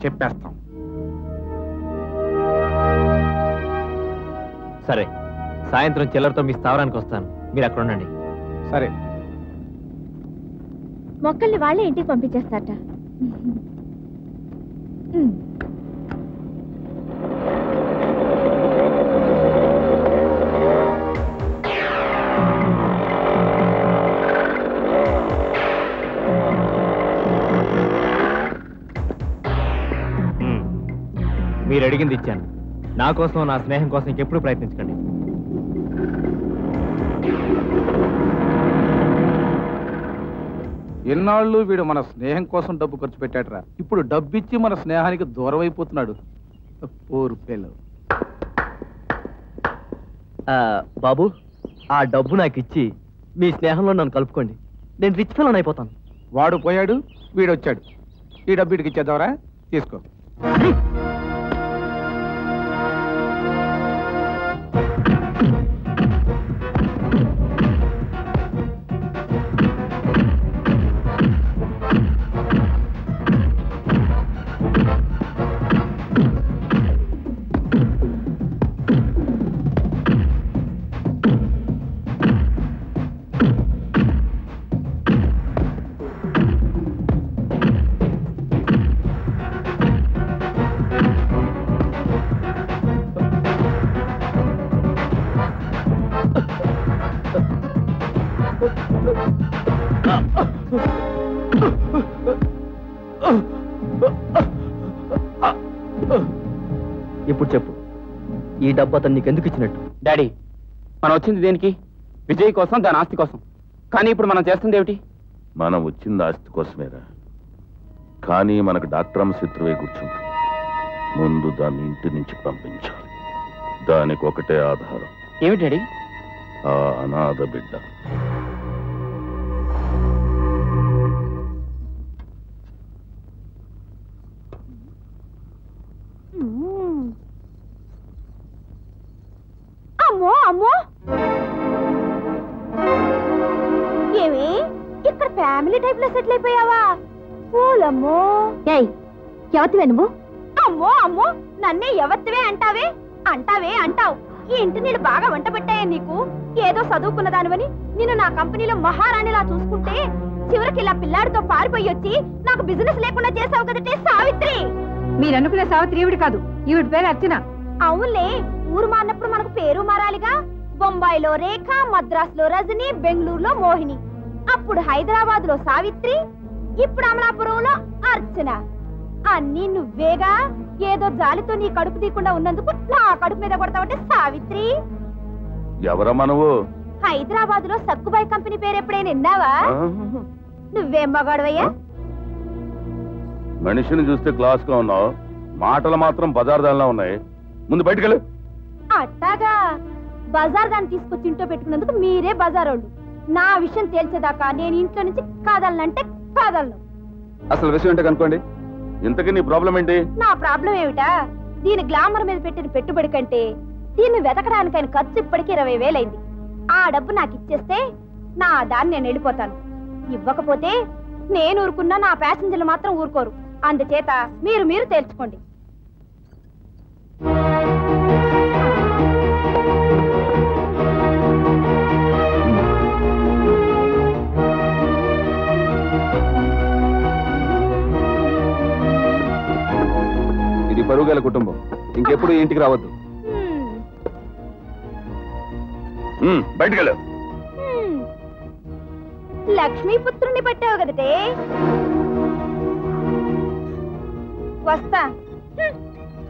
చెప్పేస్తాం సరే సాయంత్రం చిల్లరతో మీ స్థావరానికి వస్తాను మీరు అక్కడ ఉండండి సరే మొక్కల్ని వాళ్ళే ఇంటికి పంపించేస్తారట ఉమ్. మ్మ్. మీరు అడిగింది ఇచ్చాను నా కోసం నా స్నేహం కోసం ఇంకెప్పుడు ప్రయత్నించకండి ఎన్నాళ్ళు వీడు మన స్నేహం కోసం డబ్బు ఖర్చు పెట్టాడురా ఇప్పుడు డబ్బు ఇచ్చి మన స్నేహానికి దూరం అయిపోతున్నాడు పోరు పిల్లలు బాబు ఆ డబ్బు నాకు ఇచ్చి మీ స్నేహంలో నన్ను కలుపుకోండి నేను రిచ్ ఫెలోన్ అయిపోతాను వాడు పోయాడు వీడు వచ్చాడు ఈ డబ్బు వీడికి ఇచ్చేద్దావరా తీసుకో ఇప్పుడు చెప్పు ఈ డబ్బు అతను నీకు ఎందుకు ఇచ్చినట్టు డాడీ మనం వచ్చింది దేనికి విజయ్ కోసం దాని ఆస్తి కోసం కానీ ఇప్పుడు మనం చేస్తుంది ఏమిటి మనం వచ్చింది ఆస్తి కోసమేరా కానీ మనకు డాక్టర్ అమ్మ శత్రువే కూర్చుంది ముందు దాన్ని ఇంటి నుంచి పంపించాలి దానికి ఒకటే ఆధారం ఏమిటి డాడీ ఆ అనాథ బిడ్డ ఉమ్. అమ్మో అమ్మో ఏమి ఇక్కడ ఫ్యామిలీ టైప్ లో సెటిల్ అయిపోయావా పూలమ్మో ఏయ్ ఎవతివే నువ్వు అమ్మో అమ్మో నన్నే ఎవత్తివే అంటావే అంటావే అంటావు ఈ ఇంటి నీళ్ళు బాగా వంట పెట్టాయే నీకు ఏదో చదువుకున్న దానివని నిన్ను నా కంపెనీలో మహారాణిలా చూసుకుంటే చివరికి ఇలా పిల్లాడితో పారిపోయి వచ్చి నాకు బిజినెస్ లేకుండా చేసావు కదటే సావిత్రి మీరు అనుకునే సావిత్రి ఈవిడ కాదు ఈవిడ పేరు అర్చన అవునులే ఊరు మారినప్పుడు మనకు పేరు మారాలిగా బొంబాయిలో రేఖ మద్రాసులో రజని బెంగళూరులో మోహిని అప్పుడు హైదరాబాద్ లో సావిత్రి ఇప్పుడు అమలాపురంలో అర్చన అన్ని నువ్వేగా ఏదో జాలితో నీ కడుపు తీయకుండా ఉన్నందుకు నా కడుపు మీద కొడతావంటే సావిత్రి ఎవరమ్మా నువ్వు హైదరాబాద్ లో సక్కుబాయ్ కంపెనీ పేరు ఎప్పుడైనా విన్నావా నువ్వేం మగాడవయ్యా మనిషిని చూస్తే క్లాస్ గా ఉన్నావు మాటలు మాత్రం బజార్దాల్లా ఉన్నాయి ముందు బయటకెళ్ళు అట్టాగా బజార్ దాన్ని తీసుకొచ్చి ఇంట్లో పెట్టుకున్నందుకు మీరే బజారోళ్ళు నా విషయం తేల్చేదాకా నేను ఇంట్లో నుంచి కాదలనంటే కాదలను అసలు విషయం ఏంటో కనుకోండి ఇంతకీ నీ ప్రాబ్లం ఏంటి నా ప్రాబ్లం ఏమిటా దీని గ్లామర్ మీద పెట్టిన పెట్టుబడి కంటే దీన్ని వెతకడానికి ఆయన ఖర్చు ఇప్పటికి ఇరవై వేలైంది ఆ డబ్బు నాకు ఇచ్చేస్తే నా దాన్ని నేను వెళ్ళిపోతాను ఇవ్వకపోతే నేను ఊరుకున్నా నా ప్యాసింజర్లు మాత్రం ఊరుకోరు అందుచేత మీరు మీరు తేల్చుకోండి ఇది పరుగుల కుటుంబం ఇంకెప్పుడు ఈ ఇంటికి రావద్దు హ్మ్. బయటకెళ్ళు హ్మ్. లక్ష్మీపుత్రుణ్ణి పట్టావు కదటే వస్తా హ్మ్.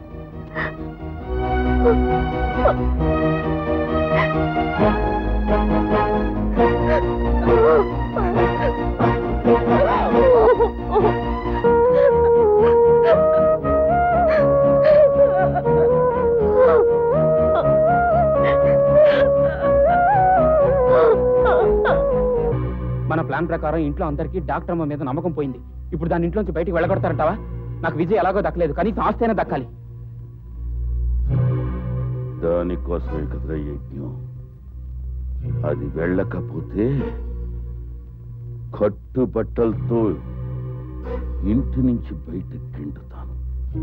మన ప్లాన్ ప్రకారం ఇంట్లో అందరికీ డాక్టర్ అమ్మ మీద నమ్మకం పోయింది ఇప్పుడు దాని ఇంట్లోంచి బయటికి వెళ్ళగొడతారంటావా నాకు విజయ్ ఎలాగో దక్కలేదు కనీసం ఆస్తి అయినా దక్కాలి దానికోసమే కదా యజ్ఞం అది వెళ్ళకపోతే కట్టుబట్టలతో ఇంటి నుంచి బయటకు గెంటుతాను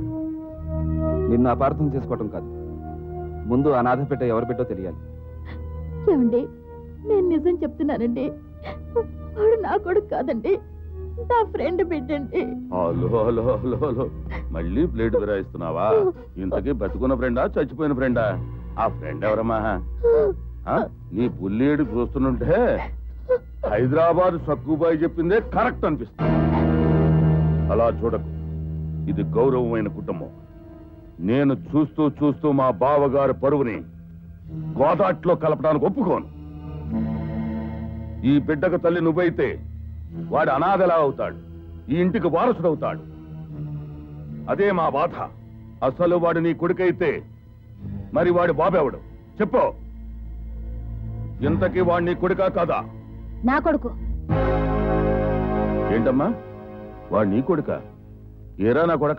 నిన్ను అపార్థం చేసుకోవటం కాదు ముందు అనాథ పెట్ట ఎవరు పెట్టో తెలియాలి ఏమండి నేను నిజం చెప్తున్నానండి వాడు నా కొడుకు కాదండి నా ఫ్రెండ్ బిడ్డండి హలో హలో హలో హలో మళ్ళీ ప్లేట్ విరాయిస్తున్నావా ఇంతకీ బతుకున్న ఫ్రెండా చచ్చిపోయిన ఫ్రెండా ఆ ఫ్రెండ్ ఎవరమ్మా ఆ? నీ బుల్లేడు చూస్తుంటే హైదరాబాద్ సక్కుబాయి చెప్పిందే కరెక్ట్ అనిపిస్తుంది అలా చూడకు ఇది గౌరవమైన కుటుంబం నేను చూస్తూ చూస్తూ మా బావగారి పరువుని గోదాట్లో కలపడానికి ఒప్పుకోను ఈ బిడ్డకు తల్లి నువ్వైతే వాడు అనాథలా అవుతాడు ఈ ఇంటికి వారసుడవుతాడు అదే మా బాధ అసలు వాడు నీ కొడుకైతే మరి వాడి బాబెవడు చెప్పు ఇంతకీ వాడు నీ కొడుకా కాదా నా కొడుకు ఏంటమ్మా వాడు నీ కొడుక ఏరా నా కొడక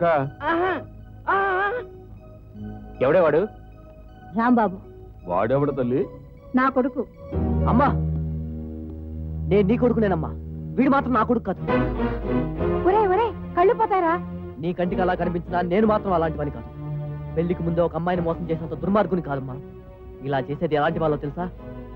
ఎవడే వాడు రాంబాబు వాడెవడు తల్లి నా కొడుకు అమ్మా నేను నీ కొడుకునేనమ్మా వీడు మాత్రం నా కొడుకు కాదు ఒరే ఒరే కళ్ళు పోతారా నీ కంటికి అలా కనిపించినా నేను మాత్రం అలాంటి పని కాదు పెళ్లికి ముందే ఒక అమ్మాయిని మోసం చేసినంత దుర్మార్గుని కాదమ్మా ఇలా చేసేది ఎలాంటి వాళ్ళో తెలుసా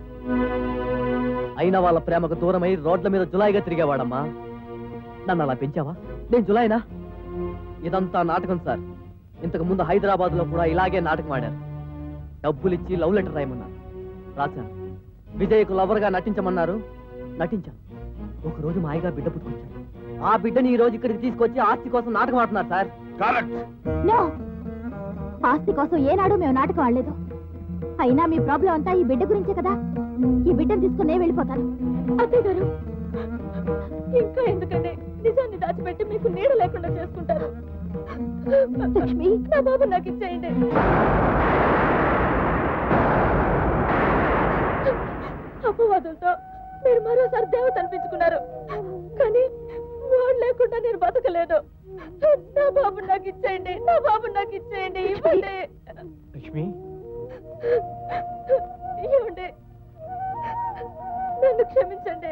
అయిన వాళ్ళ ప్రేమకు దూరమై రోడ్ల మీద జులాయిగా తిరిగేవాడమ్మా నన్ను అలా పెంచావా నేను జులాయినా ఇదంతా నాటకం సార్ ఇంతకు ముందు హైదరాబాద్ లో కూడా ఇలాగే నాటకం ఆడారు డబ్బులిచ్చి లవ్ లెటర్ రాయమన్నారు రాశాను విజయ్కు లవర్గా నటించమన్నారు నటించాను ఒక రోజు మాయగా బిడ్డ పుట్టుకొచ్చాడు ఆ బిడ్డని ఈ రోజు ఇక్కడికి తీసుకొచ్చి ఆస్తి కోసం నాటకం ఆడుతున్నారు సార్ కరెక్ట్ నో ఆస్తి కోసం ఏనాడు మేము నాటకం ఆడలేదు అయినా మీ ప్రాబ్లం అంతా ఈ బిడ్డ గురించే కదా ఈ బిడ్డను తీసుకుని నేను వెళ్ళిపోతాను అత్తయ్య గారు ఇంకా ఎందుకంటే నిజాన్ని దాచిపెట్టి మీకు నీడ లేకుండా చేసుకుంటారు లక్ష్మి నా బాబు నాకు ఇచ్చేయండి అపవాదులతో మీరు మరోసారి దేవత అనిపించుకున్నారు కానీ వాడు లేకుండా నేను బతకలేదు నా బాబు నాకు ఇచ్చేయండి నా బాబు నాకు ఇచ్చేయండి ఇవ్వండి లక్ష్మి ఇవ్వండి నన్ను క్షమించండి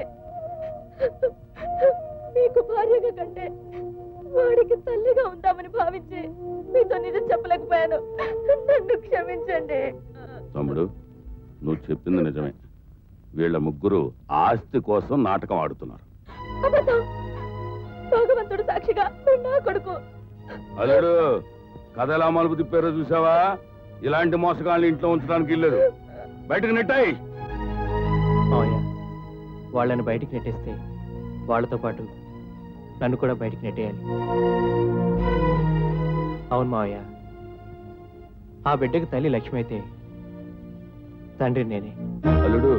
మీకు భార్యగా కంటే వాడికి తల్లిగా ఉందామని భావించి మీతో నిజం చెప్పలేకపోయాను నన్ను క్షమించండి తమ్ముడు నువ్వు చెప్పింది నిజమే వీళ్ళ ముగ్గురు ఆస్తి కోసం నాటకం ఆడుతున్నారు అబద్ధం భగవంతుడు సాక్షిగా నువ్వు నా కొడుకు అల్లుడు కథ ఎలా మలుపు తిప్పారో చూసావా ఇలాంటి మోసగాళ్ళని ఇంట్లో ఉంచడానికి ఇల్లేదు బయటకు నెట్టాయి మావయ్య వాళ్ళని బయటికి నెట్టేస్తే వాళ్ళతో పాటు నన్ను కూడా బయటికి నెట్టేయాలి అవును మావయ్య ఆ బిడ్డకి తల్లి లక్ష్మి అయితే తండ్రి నేనే అల్లుడు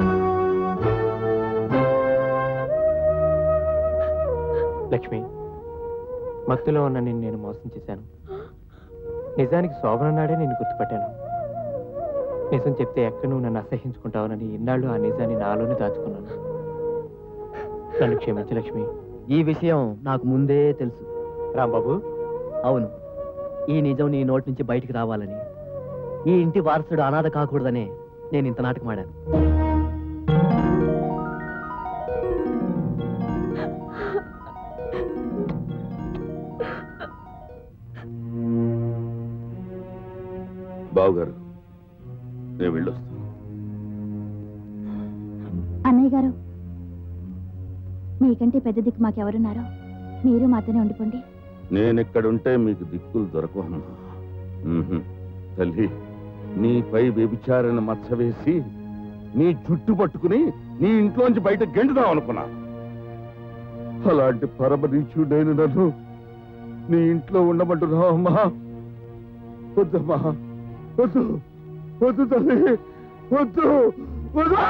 లక్ష్మి మత్తులో ఉన్న నిన్ను నేను మోసం చేశాను నిజానికి శోభన నాడే నేను గుర్తుపట్టాను నిజం చెప్తే ఎక్కడ నువ్వు నన్ను అసహించుకుంటావునని ఇన్నాళ్ళు ఆ నిజాన్ని నాలోనే దాచుకున్నాను నన్ను క్షమించు లక్ష్మి ఈ విషయం నాకు ముందే తెలుసు రాంబాబు అవును ఈ నిజం నీ నోటి నుంచి బయటికి రావాలని ఈ ఇంటి వారసుడు అనాథ కాకూడదనే నేను ఇంత నాటకం ఆడాను బావుగారు నేను వెళ్ళొస్తాను అన్నయ్య గారు మీకంటే పెద్ద దిక్కు మాకెవరున్నారో మీరు మాతోనే ఉండిపోండి నేనెక్కడుంటే మీకు దిక్కులు దొరకవమ్మా ఉహుం. తల్లి నీపై వ్యభిచారణ మచ్చ వేసి నీ జుట్టు పట్టుకుని నీ ఇంట్లోంచి బయట గెంటుదాం అనుకున్నా అలాంటి పరమరీచుడైన నన్ను నీ ఇంట్లో ఉండమంటున్నావు అమ్మా వద్దమ్మా వద్దు వద్దు తల్లి వద్దు వద్దు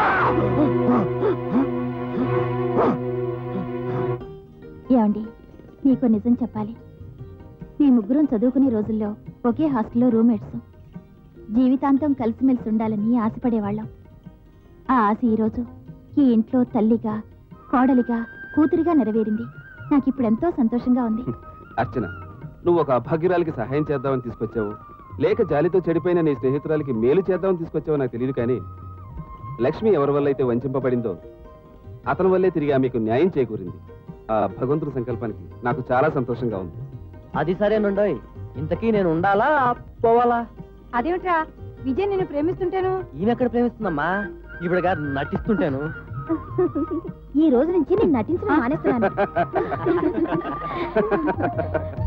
ఏమండి మీకు నిజం చెప్పాలి మీ ముగ్గురం చదువుకునే రోజుల్లో ఒకే హాస్టల్లో రూమ్మేట్స్ జీవితాంతం కలిసిమెలిసి ఉండాలని ఆశపడేవాళ్ళం ఆ ఆశ ఈరోజు ఈ ఇంట్లో తల్లిగా కోడలిగా కూతురిగా నెరవేరింది నాకు ఇప్పుడు ఎంతో సంతోషంగా ఉంది అర్చన నువ్వు ఒక అభాగ్యురాలికి సహాయం చేద్దామని తీసుకొచ్చావు లేక జాలితో చెడిపోయిన నీ స్నేహితురాలికి మేలు చేద్దామని తీసుకొచ్చావో నాకు తెలియదు కానీ లక్ష్మి ఎవరి వల్ల అయితే వంచింపబడిందో అతని వల్లే తిరిగి ఆమెకు న్యాయం చేకూరింది ఆ భగవంతుడి సంకల్పానికి నాకు చాలా సంతోషంగా ఉంది అది సరేనుండోయ్ ఇంతకీ నేను ఉండాలా పోవాలా అదేమిట్రా విజయ్ నిన్ను ప్రేమిస్తుంటాను ఈయన ఎక్కడ ప్రేమిస్తుందమ్మా ఈవిడ గారు నటిస్తుంటాను ఈ రోజు నుంచి నేను నటించడం మానేస్తున్నాను